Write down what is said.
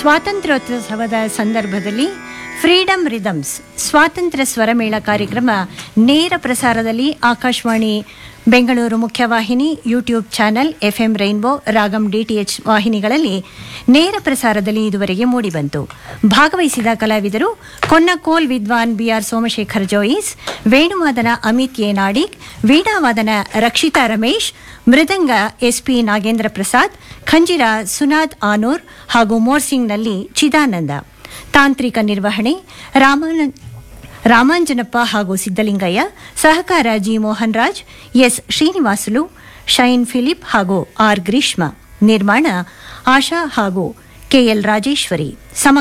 ಸ್ವಾತಂತ್ರ್ಯೋತ್ಸವದ ಸಂದರ್ಭದಲ್ಲಿ freedom rhythms ಸ್ವಾತಂತ್ರ್ಯ ಸ್ವರಮೇಳ ಕಾರ್ಯಕ್ರಮ ನೇರ ಪ್ರಸಾರದಲ್ಲಿ ಆಕಾಶವಾಣಿ ಬೆಂಗಳೂರು ಮುಖ್ಯವಾಹಿನಿ YouTube channel FM rainbow Ragam DTH ವಾಹಿನಿಗಳಲ್ಲಿ ನೇರ ಪ್ರಸಾರದಲ್ಲಿ ಇದುವರೆಗೆ ಮೂಡಿಬಂತು ಭಾಗವಹಿಸಿದ ಕಲಾವಿದರು ಕೊನ್ನಕೋಲ್ ವಿದ್ವಾನ್ ಬಿಆರ್ ಸೋಮಶೇಖರ್ ಜೋಯಿಸ್ ವೇಣುವಾದನ ಅಮಿತ್ ಎ ನಾಡಿಗ್ ವೀಣಾವಾದನ ರಕ್ಷಿತಾ ರಮೇಶ್ ಮೃದಂಗ ಎಸ್ಪಿ ನಾಗೇಂದ್ರ ಪ್ರಸಾದ್ ಖಂಜಿರ ಸುನಾದ್ ಆನೂರ್ ಹಾಗೂ ಮೋರ್ಸಿಂಗ್ನಲ್ಲಿ ಚಿದಾನಂದ ತಾಂತ್ರಿಕ ನಿರ್ವಹಣೆ ರಾಮಾನಂದ್ ರಾಮಾಂಜನಪ್ಪ ಹಾಗೂ ಸಿದ್ದಲಿಂಗಯ್ಯ ಸಹಕಾರ G Mohan Raj S Srinivasulu Shine Philip ಹಾಗೂ ಆರ್ ಗ್ರೀಷ್ಮ ನಿರ್ಮಾಣ ಆಶಾ ಹಾಗೂ ಕೆಎಲ್ ರಾಜೇಶ್ವರಿ ಸಮ